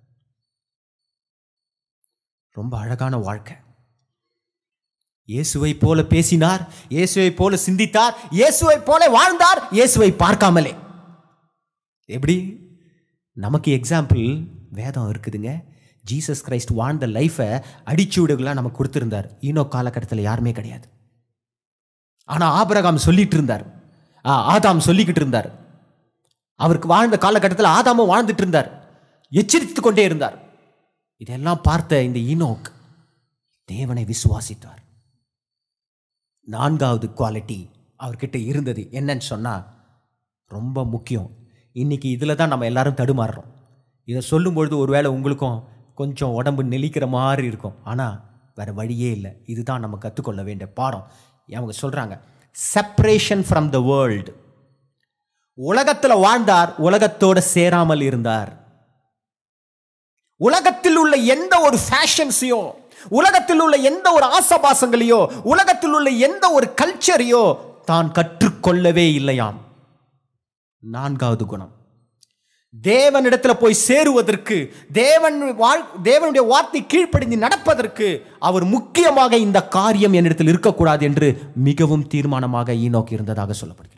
ரொம்ப அழகான வாழ்க்கை இயேசுவை போல பேசினார் இயேசுவை போல சிந்தித்தார் இயேசுவை போல வாழ்ந்தார் இயேசுவை பார்க்காமலே எப்படி நமக்கு எக்ஸாம்பிள் வேதம் இருக்குதுங்க ஜீசஸ் கிரைஸ்ட் வாழ்ந்த லைஃப்பை அடிச்சுவிடுகளாக நமக்கு கொடுத்துருந்தார் ஈனோ காலகட்டத்தில் யாருமே கிடையாது ஆனால் ஆபிரகாம் சொல்லிட்டு இருந்தார் ஆ, ஆதாம் சொல்லிக்கிட்டு இருந்தார் அவருக்கு வாழ்ந்த காலகட்டத்தில் ஆதாமும் வாழ்ந்துட்டு இருந்தார் எச்சரித்து கொண்டே இருந்தார் இதெல்லாம் பார்த்த இந்த ஈனோக் தேவனை விசுவாசித்தார் நான்காவது குவாலிட்டி அவர்கிட்ட இருந்தது என்னன்னு சொன்னா ரொம்ப முக்கியம் இன்னைக்கு இதில் தான் நம்ம எல்லாரும் தடுமாறுறோம் இதை சொல்லும்பொழுது ஒருவேளை உங்களுக்கும் கொஞ்சம் உடம்பு நெளிக்கிற மாதிரி இருக்கும் ஆனால் வேற வழியே இல்லை இதுதான் நம்ம கற்றுக்கொள்ள வேண்டிய பாடம் அவங்க சொல்கிறாங்க செப்பரேஷன் ஃப்ரம் த வேர்ல்டு உலகத்தில் வாழ்ந்தார் உலகத்தோட சேராமல் இருந்தார் உலகத்தில் உள்ள எந்த ஒரு ஃபேஷன்ஸையோ உலகத்தில் உள்ள எந்த ஒரு ஆசபாசங்களையோ உலகத்தில் உள்ள எந்த ஒரு கல்ச்சரையோ தான் கற்றுக்கொள்ளவே இல்லையாம் நான்காவது குணம் தேவனிடத்துல போய் சேருவதற்கு தேவன் வாழ் தேவனுடைய வார்த்தை கீழ்ப்படிந்து நடப்பதற்கு அவர் முக்கியமாக இந்த காரியம் என்னிடத்தில் இருக்கக்கூடாது என்று மிகவும் தீர்மானமாக ஈனோக்கி இருந்ததாக சொல்லப்படுகிறது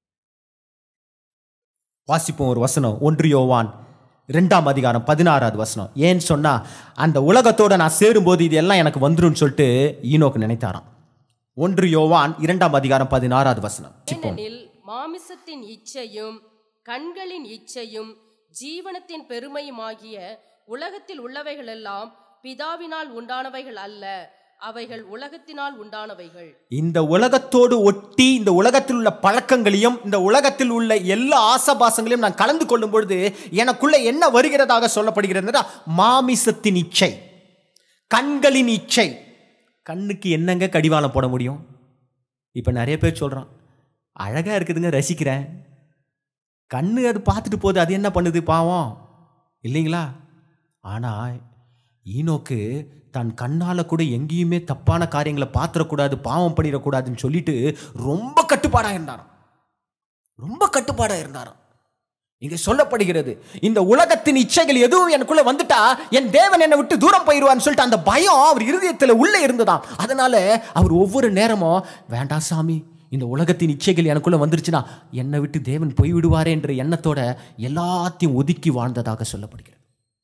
வாசிப்போம் ஒரு வசனம் ஒன்று யோவான் ரெண்டாம் அதிகாரம் பதினாறாவது வசனம் ஏன்னு சொன்னா அந்த உலகத்தோட நான் சேரும்போது இது எல்லாம் எனக்கு வந்துரும்னு சொல்லிட்டு ஈனோக்கு நினைத்தாராம் ஒன்று யோவான் இரண்டாம் அதிகாரம் பதினாறாவது வசனம் வாசிப்போம். ஏனெனில் மாமிசத்தின் இச்சையும் கண்களின் இச்சையும் ஜீவனத்தின் பெருமையுமாகிய உலகத்தில் உள்ளவைகளெல்லாம் பிதாவினால் உண்டானவைகள் அல்ல அவைகள் உலகத்தினால் உண்டானவைகள் இந்த உலகத்தோடு ஒட்டி இந்த உலகத்தில் உள்ள பழக்கங்களையும் இந்த உலகத்தில் உள்ள எல்லா ஆசபாசங்களையும் நான் கலந்து கொள்ளும் பொழுது எனக்குள்ள என்ன வருகிறதாக சொல்லப்படுகிறது மாமிசத்தின் இச்சை கண்களின் இச்சை கண்ணுக்கு என்னங்க கடிவாளம் போட முடியும் இப்போ நிறைய பேர் சொல்கிறான் அழகாக இருக்குதுங்க ரசிக்கிறேன் கண்ணு அது பார்த்துட்டு போகுது அது என்ன பண்ணுது பாவம் இல்லைங்களா ஆனால் ஈனோக்கு தன் கண்ணால் கூட எங்கேயுமே தப்பான காரியங்களை பார்த்துடக்கூடாது பாவம் பண்ணிடக்கூடாதுன்னு சொல்லிட்டு ரொம்ப கட்டுப்பாடாக இருந்தாராம் ரொம்ப கட்டுப்பாடாக இருந்தாராம் இங்கே சொல்லப்படுகிறது இந்த உலகத்தின் இச்சைகள் எதுவும் எனக்குள்ள வந்துட்டா என் தேவன் என்னை விட்டு தூரம் போயிடுவான்னு சொல்லிட்டு அந்த பயம் அவர் இருதயத்தில் உள்ளே இருந்ததாம் அதனால அவர் ஒவ்வொரு நேரமும் வேண்டாம் சாமி இந்த உலகத்தின் இச்சைகள் எனக்குள்ள வந்துருச்சுன்னா என்னை விட்டு தேவன் போய் விடுவாரே என்ற எண்ணத்தோட எல்லாத்தையும் ஒதுக்கி வாழ்ந்ததாக சொல்லப்படுகிறது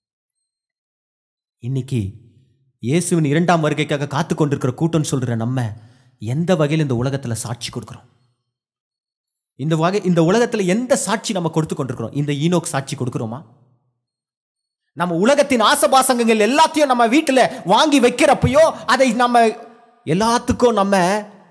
இன்னைக்கு இயேசுவின் இரண்டாம் வருகைக்காக காத்து கொண்டிருக்கிற கூட்டம் சொல்ற நம்ம எந்த வகையில் இந்த உலகத்தில் சாட்சி கொடுக்குறோம் இந்த வகை இந்த உலகத்தில் எந்த சாட்சி நம்ம கொடுத்து கொண்டிருக்கிறோம் இந்த ஈனோக் சாட்சி கொடுக்குறோமா நம்ம உலகத்தின் ஆசபாசங்கள் எல்லாத்தையும் நம்ம வீட்டில் வாங்கி வைக்கிறப்பையோ அதை நம்ம எல்லாத்துக்கும் நம்ம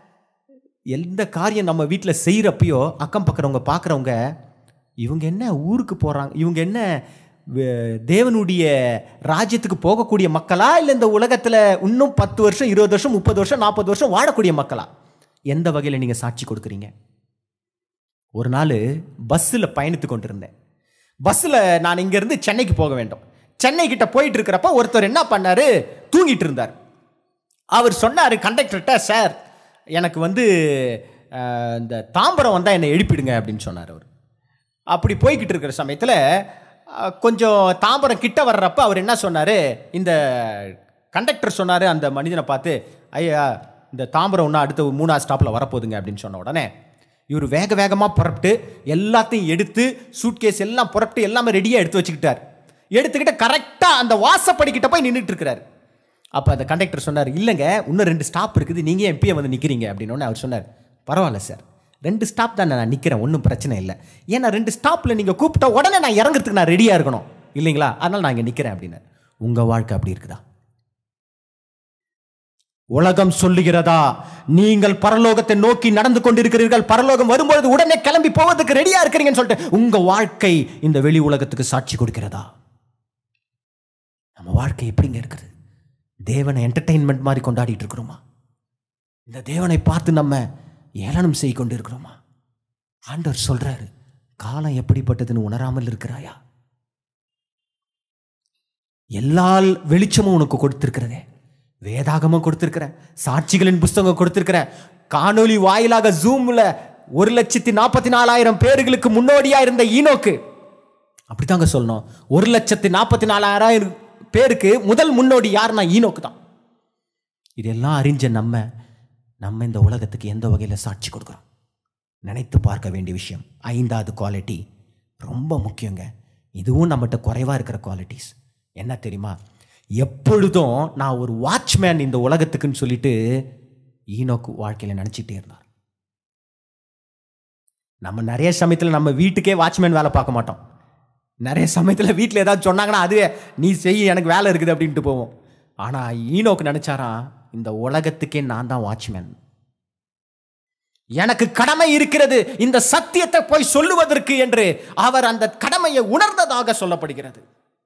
எந்த காரியம் நம்ம வீட்டில் செய்கிறப்பையோ அக்கம் பக்கறவங்க பார்க்குறவங்க இவங்க என்ன ஊருக்கு போகிறாங்க இவங்க என்ன வே- தேவனுடைய ராஜ்யத்துக்கு போகக்கூடிய மக்களா இல்லை இந்த உலகத்தில் இன்னும் பத்து வருஷம் இருபது வருஷம் முப்பது வருஷம் நாற்பது வருஷம் வாழக்கூடிய மக்களா எந்த வகையில் நீங்கள் சாட்சி கொடுக்குறீங்க ஒரு நாள் பஸ்ஸில் பயணித்து கொண்டிருந்தேன் பஸ்ஸில் நான் இங்கேருந்து சென்னைக்கு போக வேண்டும் சென்னை கிட்ட போயிட்டு இருக்கிறப்ப ஒருத்தர் என்ன பண்ணாரு தூங்கிட்டு இருந்தார் அவர் சொன்னார் கண்டக்டர்கிட்ட சார் எனக்கு வந்து அஹ், இந்த தாம்பரம் வந்தால் என்னை எழுப்பிடுங்க அப்படின்னு சொன்னார் அவர் அப்படி போய்கிட்டு இருக்கிற சமயத்தில் கொஞ்சம் தாம்பரம் கிட்ட வர்றப்ப அவர் என்ன சொன்னார் இந்த கண்டக்டர் சொன்னார் அந்த மனிதனை பார்த்து ஐயா இந்த தாம்பரம் ஒன்றா அடுத்த ஒரு மூணாவது ஸ்டாப்பில் வரப்போகுதுங்க அப்படின்னு சொன்ன உடனே இவர் வேக வேகமாக புறப்பட்டு எல்லாத்தையும் எடுத்து சூட்கேஸ் எல்லாம் புறப்பட்டு எல்லாமே ரெடியாக எடுத்து வச்சுக்கிட்டார் எடுத்துக்கிட்டு கரெக்டாக அந்த வாசப்படிக்கிட்ட போய் நின்றுட்டு இருக்கிறார் அப்போ அந்த கண்டக்டர் சொன்னார் இல்லைங்க இன்னும் ரெண்டு ஸ்டாப் இருக்குது நீங்கள் எம்பியை வந்து நிற்கிறீங்க அப்படின்னு அவர் சொன்னார் பரவாயில்ல சார் ரெண்டு ஸ்டாப் தான் நான் நிற்கிறேன் ஒன்றும் பிரச்சனை இல்லை ஏன்னா ரெண்டு ஸ்டாப்பில் நீங்கள் கூப்பிட்ட உடனே நான் இறங்குறதுக்கு நான் ரெடியாக இருக்கணும் இல்லைங்களா அதனால் நான் இங்கே நிற்கிறேன் அப்படின்னு உங்கள் வாழ்க்கை அப்படி இருக்குதா உலகம் சொல்லுகிறதா நீங்கள் பரலோகத்தை நோக்கி நடந்து கொண்டிருக்கிறீர்கள் பரலோகம் வரும்பொழுது உடனே கிளம்பி போவதற்கு ரெடியா இருக்கிறீங்கன்னு சொல்லிட்டு உங்க வாழ்க்கை இந்த வெளி உலகத்துக்கு சாட்சி கொடுக்கிறதா நம்ம வாழ்க்கை எப்படிங்க இருக்குது தேவனை என்டர்டெயின்மெண்ட் மாதிரி கொண்டாடிட்டு இருக்கிறோமா இந்த தேவனை பார்த்து நம்ம ஏளனம் செய்து கொண்டு இருக்கிறோமா ஆண்டவர் சொல்றாரு காலம் எப்படிப்பட்டதுன்னு உணராமல் இருக்கிறாயா எல்லா வெளிச்சமும் உனக்கு கொடுத்திருக்கிறதே வேதாகமும் கொடுத்திருக்கிறேன் சாட்சிகளின் புஸ்தகம் கொடுத்திருக்கிறேன் காணொளி வாயிலாக ஜூம்ல ஒரு லட்சத்தி நாற்பத்தி நாலாயிரம் பேர்களுக்கு முன்னோடியா இருந்த ஈனோக்கு அப்படித்தாங்க சொல்லணும் ஒரு லட்சத்தி நாற்பத்தி நாலாயிரம் பேருக்கு முதல் முன்னோடி யாருன்னா ஈனோக்கு தான் இதெல்லாம் அறிஞ்ச நம்ம நம்ம இந்த உலகத்துக்கு எந்த வகையில் சாட்சி கொடுக்குறோம் நினைத்து பார்க்க வேண்டிய விஷயம் ஐந்தாவது குவாலிட்டி ரொம்ப முக்கியங்க இதுவும் நம்மகிட்ட குறைவாக இருக்கிற குவாலிட்டிஸ் என்ன தெரியுமா எப்பொழுதும் நான் ஒரு வாட்ச்மேன் இந்த உலகத்துக்குன்னு சொல்லிட்டு ஈனோக்கு வாழ்க்கையில் நினச்சிட்டே இருந்தார் நம்ம நிறைய சமயத்தில் நம்ம வீட்டுக்கே வாட்ச்மேன் வேலை பார்க்க மாட்டோம் நிறைய சமயத்தில் வீட்டில் ஏதாவது சொன்னாங்கன்னா அதுவே நீ செய் எனக்கு வேலை இருக்குது அப்படின்ட்டு போவோம் ஆனால் ஈனோக்கு நினச்சாராம் இந்த உலகத்துக்கே நான் தான் வாட்ச்மேன் எனக்கு கடமை இருக்கிறது இந்த சத்தியத்தை போய் சொல்லுவதற்கு என்று அவர் அந்த கடமையை உணர்ந்ததாக சொல்லப்படுகிறது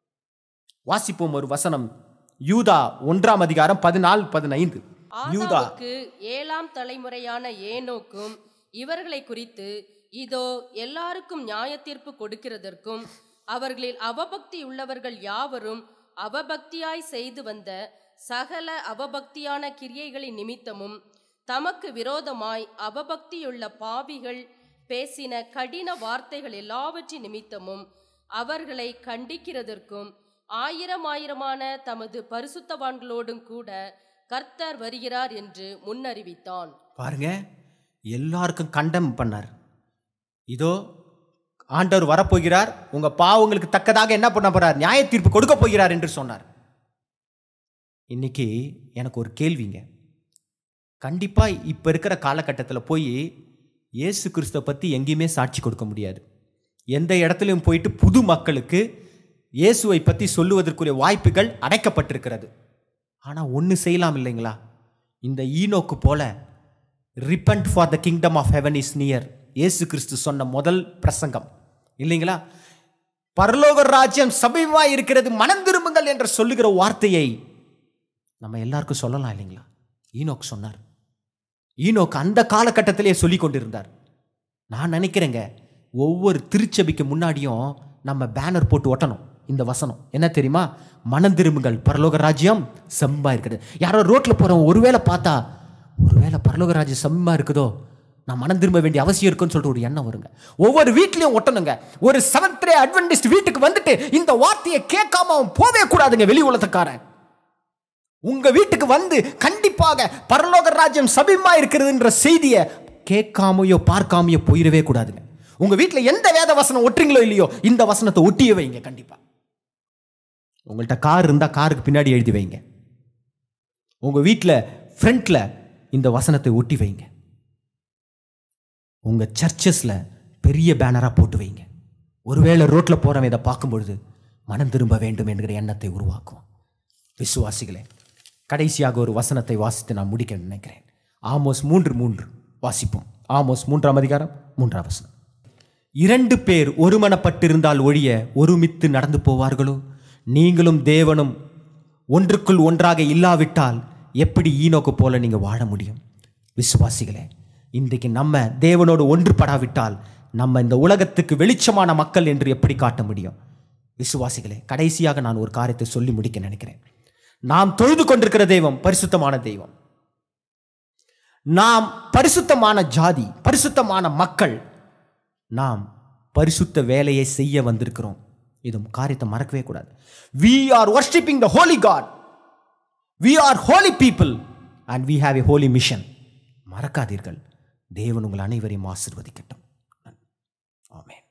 வாசிப்போம் ஒரு வசனம் யூதா ஒன்றாம் அதிகாரம் பதினாலு பதினைந்து யூதா ஆதாமுக்கு ஏழாம் தலைமுறையான ஏனோக்கும் இவர்களை குறித்து இதோ எல்லாருக்கும் நியாயத்தீர்ப்பு கொடுக்கிறதற்கும் அவர்களில் அவபக்தி உள்ளவர்கள் யாவரும் அவபக்தியாய் செய்து வந்த சகல அவபக்தியான கிரியைகளின் நிமித்தமும் தமக்கு விரோதமாய் அவபக்தியுள்ள பாவிகள் பேசின கடின வார்த்தைகள் எல்லாவற்றின் நிமித்தமும் அவர்களை கண்டிக்கிறதற்கும் ஆயிரம் ஆயிரமான தமது பரிசுத்தவான்களோடும் கூட கர்த்தர் வருகிறார் என்று முன்னறிவித்தான் பாருங்க எல்லாருக்கும் கண்டம் பண்ணார் இதோ ஆண்டவர் வரப்போகிறார் உங்க பாவங்களுக்கு தக்கதாக என்ன பண்ண போறார் நியாய தீர்ப்பு கொடுக்க போகிறார் என்று சொன்னார் இன்னைக்கு எனக்கு ஒரு கேள்விங்க கண்டிப்பா இப்ப இருக்கிற காலகட்டத்தில் போய் இயேசு கிறிஸ்துவை பத்தி எங்கேயுமே சாட்சி கொடுக்க முடியாது எந்த இடத்துலையும் போயிட்டு புது மக்களுக்கு இயேசுவை பற்றி சொல்லுவதற்குரிய வாய்ப்புகள் அடைக்கப்பட்டிருக்கிறது ஆனால் ஒன்று செய்யலாம் இல்லைங்களா இந்த ஈனோக்கு போல repent for the kingdom of heaven is near இயேசு கிறிஸ்து சொன்ன முதல் பிரசங்கம் இல்லைங்களா பரலோக ராஜ்யம் சமீபமாக இருக்கிறது மனம் திரும்புங்கள் என்று சொல்லுகிற வார்த்தையை நம்ம எல்லாருக்கும் சொல்லலாம் இல்லைங்களா ஈனோக்கு சொன்னார் ஈனோக்கு அந்த காலகட்டத்திலே சொல்லி கொண்டிருந்தார் நான் நினைக்கிறேங்க ஒவ்வொரு திருச்சபைக்கு முன்னாடியும் நம்ம பேனர் போட்டு ஒட்டணும் இந்த வசனம் என்ன தெரியுமா மனம் திரும்புங்கள் பரலோக ராஜ்யம் செம்பா இருக்குது யாரோ ரோட்ல போறவங்க ஒருவேளை பார்த்தா ஒருவேளை பரலோக ராஜ்யம் செம்பா இருக்குதோ நான் மனம் திரும்ப வேண்டிய அவசியம் இருக்குன்னு சொல்லிட்டு ஒரு எண்ணம் வருங்க ஒவ்வொரு வீட்லயும் ஒட்டணுங்க ஒரு செவன்த் டே அட்வென்டிஸ்ட் வீட்டுக்கு வந்துட்டு இந்த வார்த்தையை கேட்காம அவன் போவே கூடாதுங்க வெளி உலகத்துக்காரன் உங்க வீட்டுக்கு வந்து கண்டிப்பாக பரலோக ராஜ்யம் சபிமா இருக்கிறதுன்ற செய்தியை கேட்காமையோ பார்க்காமையோ போயிடவே கூடாதுங்க உங்க வீட்டில் எந்த வேத வசனம் ஒட்டுறீங்களோ இல்லையோ இந்த வசனத்தை ஒட்டியே வைங்க கண்டிப்பா உங்கள்கிட்ட கார் இருந்தா காருக்கு பின்னாடி எழுதி வைங்க உங்க வீட்டில் ஃப்ரண்ட்ல இந்த வசனத்தை ஒட்டி வைங்க உங்க சர்ச்சஸ்ல பெரிய பேனரா போட்டு வைங்க ஒருவேளை ரோட்ல போறவன் இதை பார்க்கும் பொழுது மனம் திரும்ப வேண்டும் என்கிற எண்ணத்தை உருவாக்கும் விசுவாசிகளே கடைசியாக ஒரு வசனத்தை வாசித்து நான் முடிக்க நினைக்கிறேன் ஆமோஸ் மூன்று மூன்று வாசிப்போம் ஆமோஸ் மூன்றாம் அதிகாரம் மூன்றாம் வசனம் இரண்டு பேர் ஒருமனப்பட்டிருந்தால் ஒழிய ஒருமித்து நடந்து போவார்களோ நீங்களும் தேவனும் ஒன்றுக்குள் ஒன்றாக இல்லாவிட்டால் எப்படி ஈனோக்கு போல நீங்க வாழ முடியும் விசுவாசிகளே இன்றைக்கு நம்ம தேவனோடு ஒன்றுபடாவிட்டால் நம்ம இந்த உலகத்துக்கு வெளிச்சமான மக்கள் என்று எப்படி காட்ட முடியும் விசுவாசிகளே கடைசியாக நான் ஒரு காரியத்தை சொல்லி முடிக்க நினைக்கிறேன் நாம் தொழுது கொண்டிருக்கிற தெய்வம் பரிசுத்தமான தெய்வம் நாம் பரிசுத்தமான ஜாதி பரிசுத்தமான மக்கள் நாம் பரிசுத்த வேலையை செய்ய வந்திருக்கிறோம் இதுவும் காரியத்தை மறக்கவே கூடாது we are worshipping the holy God we are holy people and we have a holy mission மறக்காதீர்கள் தேவன் உங்கள் அனைவரையும் ஆசிர்வதிக்கட்டும் ஆமென்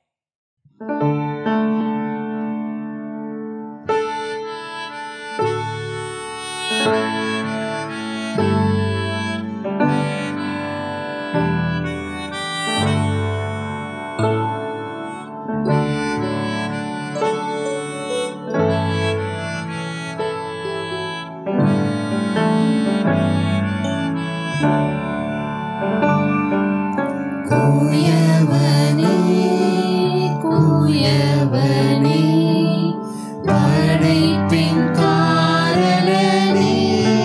கூயவனே கூயவனே படைப்பின் காரணனே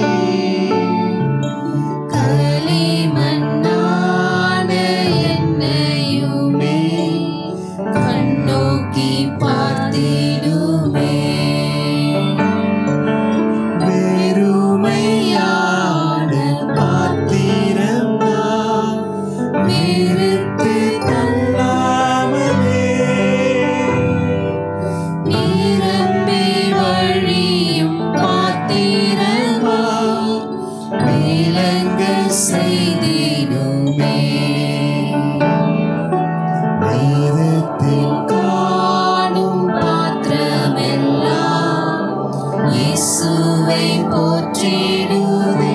களிமண்ணான என்னையுமே கண்ணோக்கி பார்த்திடுமே வெறுமையான பாத்திரம் நான் நிறுத்து தள்ளாமலே நிரம்பி வழியும் பாத்திரமா விளங்க செய்திடுமே வேதத்தில் காணும் பாத்திரமெல்லாம் இயேசுவை போற்றிடுதே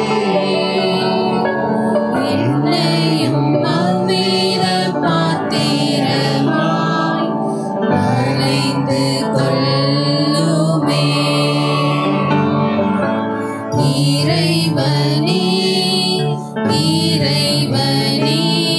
என்னையும் அவ்வித பாத்திரமாய் வளைந்து கொள்ளுமே இறைவனே இறைவனே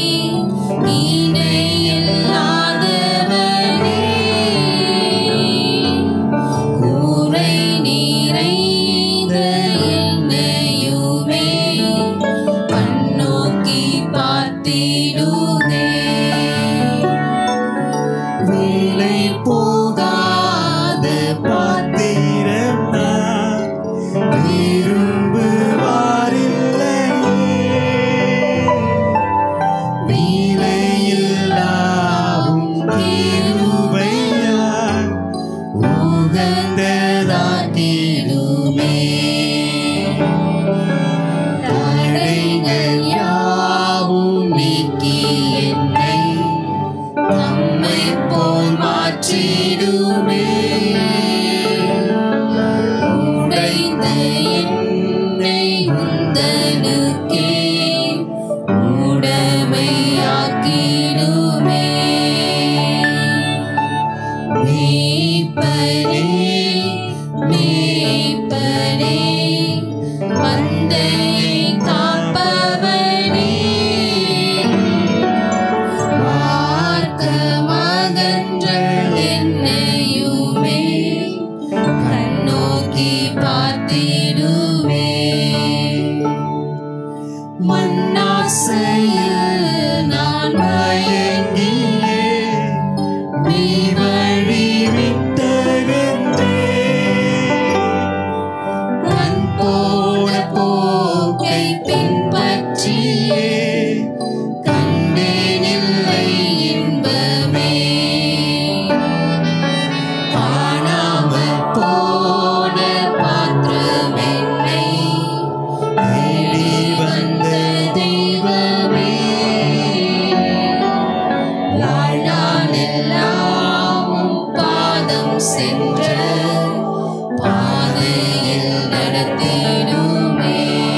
இணையில்லாதவனே கூரை நிறைந்த என்னையுமே கண்ணோக்கி பார்த்திடுதே வேலை போகாத பாத்திரம் நான் விரும்புவாரில்லையே விலையில்லாவும் கிருபையால் உகந்ததாக்கிடுமே. தடைகள் யாவும் நீக்கி என்னை தம்மைப் போல் மாற்றிடுமே. உடைந்த என்னை உந்தனுக்கே உடைமையாக்கிடுமே. மேய்ப்பனே, மேய்ப்பனே, மந்தையைக் காப்பவனே, மார்க்கமகன்ற என்னையுமே கண்ணோக்கி பார்த்திடுவே மண்ணாசையில் நான் மயங்கியே நீ வழி விட்டகன்றே கண் போன போக்கை பின்பற்றியே கண்டேனில்லை இன்பமே காணாமல் போன பாத்திரம் என்னை தேடி வந்த தெய்வமே வாழ்நாளெல்லாம் பாதம் சென்ற பாதையில் நடத்திடுமே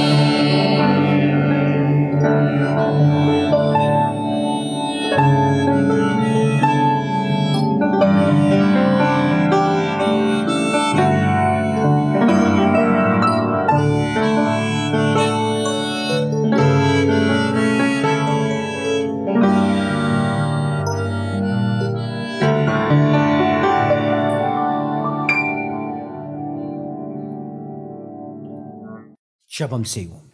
ஜெபம் செய்வோம்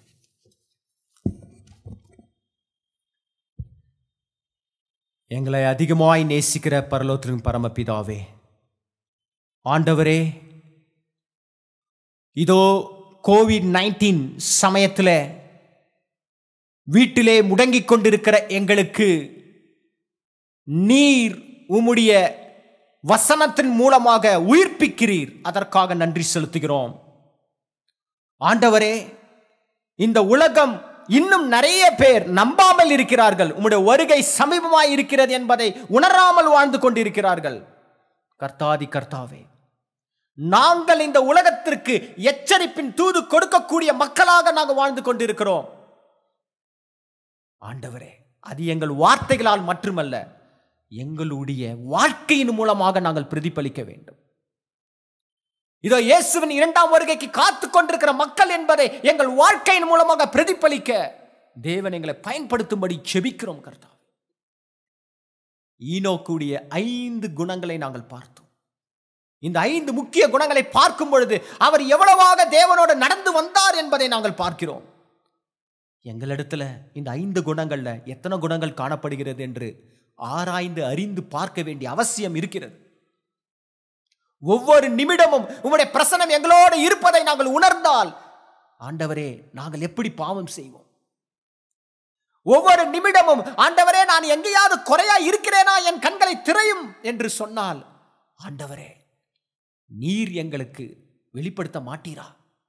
எங்களை அதிகமாய் நேசிக்கிற பரலோத்தின் பரமபிதாவே ஆண்டவரே இதோ கோவிட் நைன்டீன் சமயத்தில் வீட்டிலே முடங்கிக் கொண்டிருக்கிற எங்களுக்கு நீர் உம்முடைய வசனத்தின் மூலமாக உயிர்ப்பிக்கிறீர் அதற்காக நன்றி செலுத்துகிறோம் ஆண்டவரே இந்த உலகம் இன்னும் நிறைய பேர் நம்பாமல் இருக்கிறார்கள் உம்முடைய வருகை சமீபமாய் இருக்கிறது என்பதை உணராமல் வாழ்ந்து கொண்டிருக்கிறார்கள் கர்த்தாதி கர்த்தாவே நாங்கள் இந்த உலகத்திற்கு எச்சரிப்பின் தூது கொடுக்கக்கூடிய மக்களாக நாங்கள் வாழ்ந்து கொண்டிருக்கிறோம் ஆண்டவரே அது எங்கள் வார்த்தைகளால் மட்டுமல்ல எங்களுடைய வாழ்க்கையின் மூலமாக நாங்கள் பிரதிபலிக்க வேண்டும் இதோ இயேசுவின் இரண்டாம் வருகைக்கு காத்து கொண்டிருக்கிற மக்கள் என்பதை எங்கள் வாழ்க்கையின் மூலமாக பிரதிபலிக்க தேவன் எங்களை பயன்படுத்தும்படி செபிக்கிறோம் கர்த்தா ஈனோக்குடைய ஐந்து குணங்களை நாங்கள் பார்த்தோம் இந்த ஐந்து முக்கிய குணங்களை பார்க்கும் பொழுது அவர் எவ்வளவாக தேவனோடு நடந்து வந்தார் என்பதை நாங்கள் பார்க்கிறோம் எங்களிடத்துல இந்த ஐந்து குணங்கள்ல எத்தனை குணங்கள் காணப்படுகிறது என்று ஆராய்ந்து அறிந்து பார்க்க வேண்டிய அவசியம் இருக்கிறது ஒவ்வொரு நிமிடமும் உம்முடைய பிரசனம் எங்களோடு இருப்பதை நாங்கள் உணர்ந்தால் ஆண்டவரே நாங்கள் எப்படி பாவம் செய்வோம் ஒவ்வொரு நிமிடமும் ஆண்டவரே நான் எங்கேயாவது குறையா இருக்கிறேனா என் கண்களை திரையும் என்று சொன்னால் ஆண்டவரே நீர் எங்களுக்கு வெளிப்படுத்த மாட்டீரா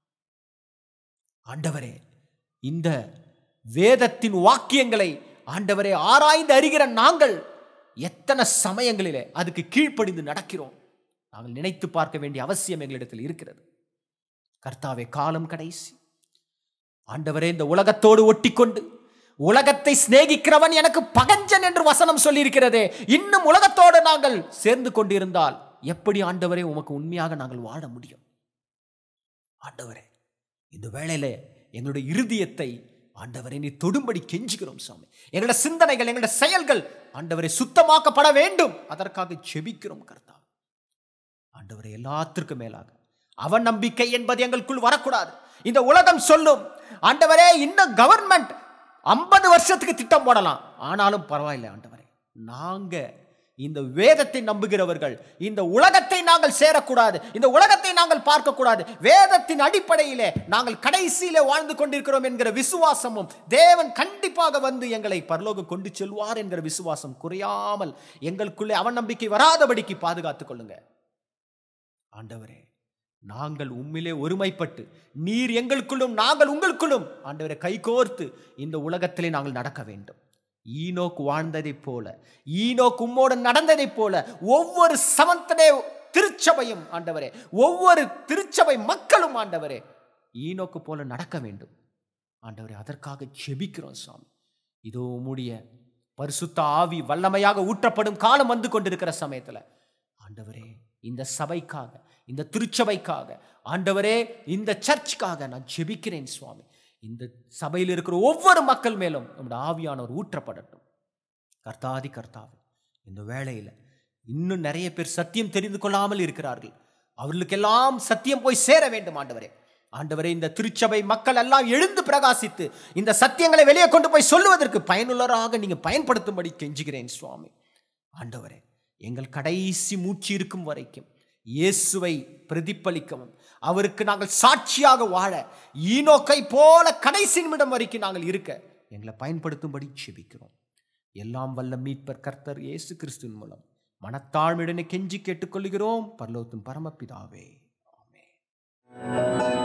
ஆண்டவரே இந்த வேதத்தின் வாக்கியங்களை ஆண்டவரே ஆராய்ந்து அறிகிற நாங்கள் எத்தனை சமயங்களிலே அதுக்கு கீழ்ப்படிந்து நடக்கிறோம் நாங்கள் நினைத்து பார்க்க வேண்டிய அவசியம் எங்களிடத்தில் இருக்கிறது கர்த்தாவே காலம் கடைசி ஆண்டவரே இந்த உலகத்தோடு ஒட்டிக்கொண்டு உலகத்தை சிநேகிக்கிறவன் எனக்கு பகஞ்சன் என்று வசனம் சொல்லியிருக்கிறதே இன்னும் உலகத்தோடு நாங்கள் சேர்ந்து கொண்டிருந்தால் எப்படி ஆண்டவரே உமக்கு உண்மையாக நாங்கள் வாழ முடியும் ஆண்டவரே இந்த வேளையில எங்களுடைய இருதயத்தை ஆண்டவரை நீ தொடும்படி கெஞ்சுகிறோம் சாமி எங்களுடைய சிந்தனைகள் எங்களுடைய செயல்கள் ஆண்டவரை சுத்தமாக்கப்பட வேண்டும் அதற்காக செபிக்கிறோம் கர்த்தா ஆண்டவரை எல்லாத்திற்கும் மேலாக அவன் நம்பிக்கை என்பது எங்களுக்குள் வரக்கூடாது இந்த உலகம் சொல்லும் ஆண்டவரே இன்னும் கவர்மெண்ட் ஐம்பது வருஷத்துக்கு திட்டம் போடலாம் ஆனாலும் பரவாயில்லை ஆண்டவரே நாங்க இந்த வேதத்தை நம்புகிறவர்கள் இந்த உலகத்தை நாங்கள் சேரக்கூடாது இந்த உலகத்தை நாங்கள் பார்க்கக்கூடாது வேதத்தின் அடிப்படையிலே நாங்கள் கடைசியிலே வாழ்ந்து கொண்டிருக்கிறோம் என்கிற விசுவாசமும் தேவன் கண்டிப்பாக வந்து எங்களை பரலோகம் கொண்டு செல்வார் என்கிற விசுவாசம் குறையாமல் எங்களுக்குள்ளே அவன் நம்பிக்கை வராதபடிக்கு பாதுகாத்துக் கொள்ளுங்க ஆண்டவரே நாங்கள் உம்மிலே ஒருமைப்பட்டு நீர் எங்களுக்குள்ளும் நாங்கள் உங்களுக்குள்ளும் ஆண்டவரை கைகோர்த்து இந்த உலகத்திலே நாங்கள் நடக்க வேண்டும் ஈனோக்கு வாழ்ந்ததைப் போல ஈனோக்கு உம்மோடு நடந்ததைப் போல ஒவ்வொரு சமந்தனே திருச்சபையும் ஆண்டவரே ஒவ்வொரு திருச்சபை மக்களும் ஆண்டவரே ஈனோக்கு போல நடக்க வேண்டும் ஆண்டவரே அதற்காக செபிக்கிறோம் சுவாமி இதோ உம்முடைய பரிசுத்த ஆவி வல்லமையாக ஊற்றப்படும் காலம் வந்து கொண்டிருக்கிற சமயத்துல ஆண்டவரே இந்த சபைக்காக இந்த திருச்சபைக்காக ஆண்டவரே இந்த சர்ச்சுக்காக நான் ஜெபிக்கிறேன் சுவாமி இந்த சபையில் இருக்கிற ஒவ்வொரு மக்கள் மேலும் நம்முடைய ஆவியானவர் ஊற்றப்படட்டும் கர்த்தாதி கர்த்தாவே இந்த வேளையில இன்னும் நிறைய பேர் சத்தியம் தெரிந்து கொள்ளாமல் இருக்கிறார்கள் அவர்களுக்கெல்லாம் சத்தியம் போய் சேர வேண்டும் ஆண்டவரே ஆண்டவரே இந்த திருச்சபை மக்கள் எல்லாம் எழுந்து பிரகாசித்து இந்த சத்தியங்களை வெளியே கொண்டு போய் சொல்லுவதற்கு பயனுள்ளராக நீங்க பயன்படுத்தும்படி கெஞ்சுகிறேன் சுவாமி ஆண்டவரே எங்கள் கடைசி மூச்சு இருக்கும் வரைக்கும் இயேசுவை பிரதிபலிக்கவும் அவருக்கு நாங்கள் சாட்சியாக வாழ ஈனோக்கை போல கடைசி நிமிடம் வரைக்கும் நாங்கள் இருக்க எங்களை பயன்படுத்தும்படி செபிக்கிறோம் எல்லாம் வல்ல மீட்பர் கர்த்தர் இயேசு கிறிஸ்துவின் மூலம் மனத்தாழ்மையுடனே கெஞ்சி கேட்டுக்கொள்கிறோம் பரலோத்தும் பரமபிதாவே ஆமென்